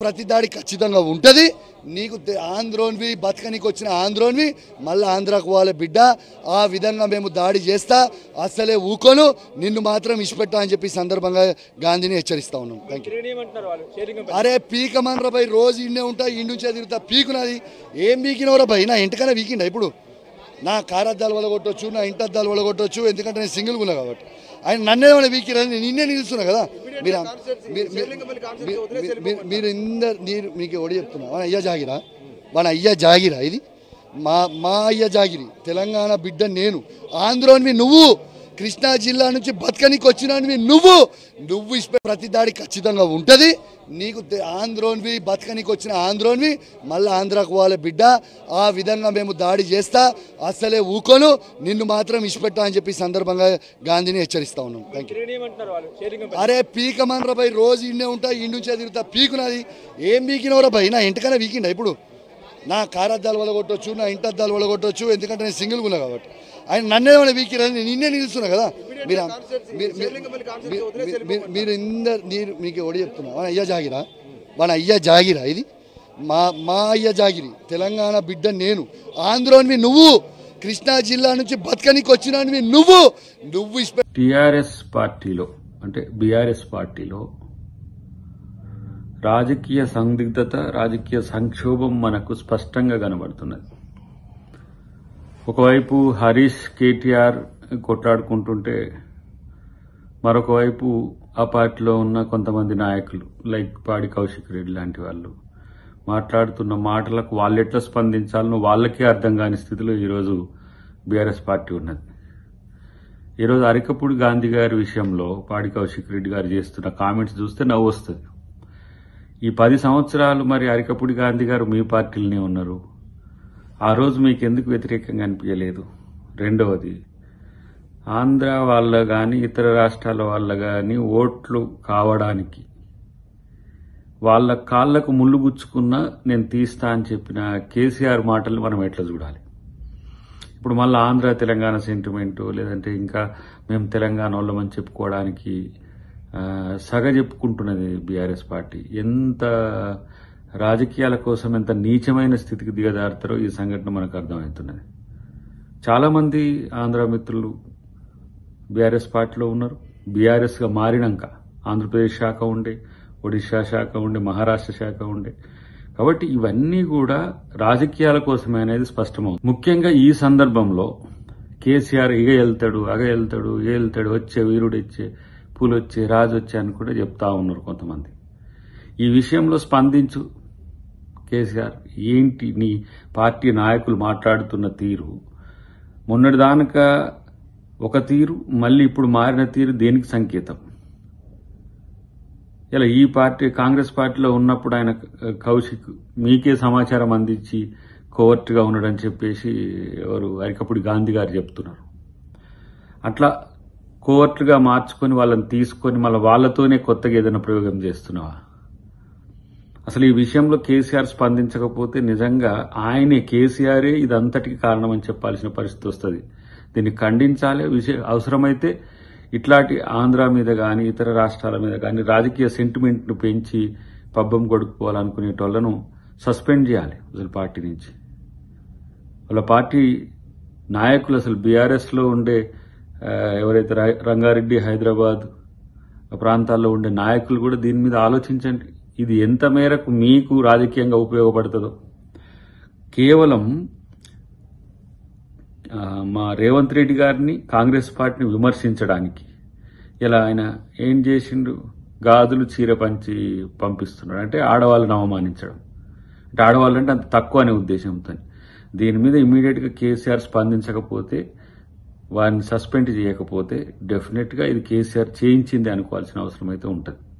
ప్రతి దాడి ఖచ్చితంగా ఉంటుంది నీకు తె- ఆంధ్రోన్వి బతకనికి వచ్చిన ఆంధ్రోన్వి మళ్ళీ ఆంధ్రాకు పోవాలి బిడ్డ ఆ విధంగా మేము దాడి చేస్తా అసలే ఊకోను నిన్ను మాత్రం ఇష్టపెట్టా అని చెప్పి ఈ సందర్భంగా గాంధీని హెచ్చరిస్తా ఉన్నాం థ్యాంక్ యూ ఏమంటున్నారు వాళ్ళు షేరింగ్ అరే పీకమనరా భయ్ రోజు ఇండే ఉంటా ఇంటి నుంచే తిరుగుతా పీకునది ఏం పీకినవరా భయ్ నా ఇంటికన్నా పీకిండా ఇప్పుడు నా కారద్దాలు వల్ల కొట్టొచ్చు నా ఇంటి అద్దాలు వల్ల కొట్టొచ్చు ఎందుకంటే నేను సింగిల్ ఉన్నా కాబట్టి ఆయన నన్నేమైనా వీకిరని నేను నిన్నే నిలుస్తున్నా కదా మీరు మీరు- మీరు- మీరు- మీరు ఇందరు మీరు మీకు ఎవడు చెప్తున్నా మన అయ్యా జాగిరా మన అయ్యా జాగిరా ఇది మా మా అయ్య జాగిరి తెలంగాణ బిడ్డ నేను ఆంధ్రోనివి నువ్వు కృష్ణా జిల్లా నుంచి బతకనికి వచ్చినవి నువ్వు నువ్వు ఇష్ట ప్రతి దాడి ఖచ్చితంగా ఉంటుంది నీకు తె- ఆంధ్రోన్వి బతకనికి వచ్చిన ఆంధ్రోన్వి మళ్ళీ ఆంధ్రాకు పోవాలి బిడ్డ ఆ విధంగా మేము దాడి చేస్తా అసలే ఊకోను నిన్ను మాత్రం ఇష్టపెట్టా అని చెప్పి ఈ సందర్భంగా గాంధీని హెచ్చరిస్తా ఉన్నాం థ్యాంక్ యూ ఏమంటున్నారు వాళ్ళు షేరింగ్ అరే పీకమనరా భయ్ రోజు ఇండే ఉంటా ఇంటి నుంచే తిరుగుతా పీకునది ఏం పీకినవరా భయ్ నా ఇంటికన్నా వీకిండా ఇప్పుడు నా కారద్దాలు వల్ల కొట్టొచ్చు నా ఇంటి అద్దాలు వల్ల కొట్టొచ్చు ఎందుకంటే నేను సింగిల్ ఉన్నా కాబట్టి ఆయన నన్నేమైనా వీకిరని నేను నిన్నే నిలుస్తున్నా కదా మీరు మీరు- మీరు- మీరు- మీరు ఇందరు మీరు మీకు ఎవడు చెప్తున్నా మన అయ్యా జాగిరా మన అయ్యా జాగిరా ఇది మా మా అయ్య జాగిరి తెలంగాణ బిడ్డ నేను ఆంధ్రోనివి నువ్వు కృష్ణా జిల్లా నుంచి బతకనికి వచ్చినవి నువ్వు నువ్వు ఇష్ట టిఆర్ఎస్ పార్టీలో అంటే బీఆర్ఎస్ పార్టీలో రాజకీయ సందిగ్ధత రాజకీయ సంక్షోభం మనకు స్పష్టంగా కనబడుతున్నది ఒకవైపు హరీష్ కేటీఆర్ కొట్లాడుకుంటుంటే మరొక వైపు ఆ పార్టీలో ఉన్న కొంతమంది నాయకులు లైక్ పాడి కౌశిక్ రెడ్డి లాంటి వాళ్ళు మాట్లాడుతున్న మాటలకు వాళ్ళు ఎట్లా స్పందించాలనో వాళ్ళకే అర్థం కాని స్థితిలో ఈరోజు బీఆర్ఎస్ పార్టీ ఉన్నది ఈరోజు అరికపూడి గాంధీ గారి విషయంలో పాడి కౌశిక్ రెడ్డి గారు చేస్తున్న కామెంట్స్ చూస్తే నవ్వు వస్తుంది ఈ పది సంవత్సరాలు మరి అరికపూడి గాంధీ గారు మీ పార్టీలోనే ఉన్నారు ఆ రోజు మీకు ఎందుకు వ్యతిరేకంగా అనిపించలేదు రెండవది ఆంధ్ర వాళ్ళ కానీ ఇతర రాష్ట్రాల వాళ్ళ కానీ ఓట్లు కావడానికి వాళ్ళ కాళ్లకు ముళ్ళు గుచ్చుకున్నా నేను తీస్తా అని చెప్పిన కేసీఆర్ మాటలు మనం ఎట్లా చూడాలి ఇప్పుడు మళ్ళీ ఆంధ్ర తెలంగాణ సెంటిమెంట్ లేదంటే ఇంకా మేము తెలంగాణ వాళ్ళమని చెప్పుకోవడానికి ఆ, సగ చెప్పుకుంటున్నది బీఆర్ఎస్ పార్టీ ఎంత రాజకీయాల కోసం ఎంత నీచమైన స్థితికి దిగజారుతారో ఈ సంఘటన మనకు అర్థమవుతున్నది చాలామంది ఆంధ్ర మిత్రులు బీఆర్ఎస్ పార్టీలో ఉన్నారు బీఆర్ఎస్గా మారినాక ఆంధ్రప్రదేశ్ శాఖ ఉండే ఒడిశా శాఖ ఉండే మహారాష్ట్ర శాఖ ఉండే కాబట్టి ఇవన్నీ కూడా రాజకీయాల కోసమే అనేది స్పష్టమవుతుంది ముఖ్యంగా ఈ సందర్భంలో కేసీఆర్ ఇగ వెళ్తాడు అగ వెళ్తాడు ఇగ వెళ్తాడు వచ్చే వీరుడు వచ్చే పూలు వచ్చే రాజు వచ్చే అని కూడా చెప్తా ఉన్నారు కొంతమంది ఈ విషయంలో స్పందించు కేసీఆర్ ఏంటి నీ పార్టీ నాయకులు మాట్లాడుతున్న తీరు మొన్నటిదానక ఒక తీరు మళ్ళీ ఇప్పుడు మారిన తీరు దేనికి సంకేతం ఇలా ఈ పార్టీ కాంగ్రెస్ పార్టీలో ఉన్నప్పుడు ఆయన కౌశిక్ మీకే సమాచారం అందించి కోవర్ట్గా ఉన్నాడని చెప్పేసి ఎవరు అరికపుడి గాంధీ గారు చెప్తున్నారు అట్లా కోవర్ట్గా మార్చుకొని వాళ్ళని తీసుకొని మళ్ళీ వాళ్ళతోనే కొత్తగా ఏదైనా ప్రయోగం చేస్తున్నావా అసలు ఈ విషయంలో కేసీఆర్ స్పందించకపోతే నిజంగా ఆయనే కేసీఆరే ఇదంతటికి కారణం అని చెప్పాల్సిన పరిస్థితి వస్తుంది దీన్ని ఖండించాలి విషయ అవసరమైతే ఇట్లాంటి ఆంధ్ర మీద కానీ ఇతర రాష్ట్రాల మీద కానీ రాజకీయ సెంటిమెంట్ను పెంచి పబ్బం కొడుకుపోవాలనుకునేటోళ్లను సస్పెండ్ చేయాలి అసలు పార్టీ నుంచి వాళ్ళ పార్టీ నాయకులు అసలు బీఆర్ఎస్లో ఉండే ఆ, ఎవరైతే రా- రంగారెడ్డి హైదరాబాద్ ఆ ప్రాంతాల్లో ఉండే నాయకులు కూడా దీని మీద ఆలోచించండి ఇది ఎంత మేరకు మీకు రాజకీయంగా ఉపయోగపడుతుందో కేవలం ఆ, మా రేవంత్ రెడ్డి గారిని కాంగ్రెస్ పార్టీని విమర్శించడానికి ఇలా ఆయన ఏం చేసిండు గాజులు చీర పంచి పంపిస్తున్నాడు అంటే ఆడవాళ్ళని అవమానించడం అంటే ఆడవాళ్ళు అంటే అంత తక్కువ అనే ఉద్దేశంతో దీని మీద ఇమీడియట్గా కేసీఆర్ స్పందించకపోతే వారిని సస్పెండ్ చేయకపోతే డెఫినెట్గా ఇది కేసీఆర్ చేయించింది అనుకోవాల్సిన అవసరం అయితే ఉంటుంది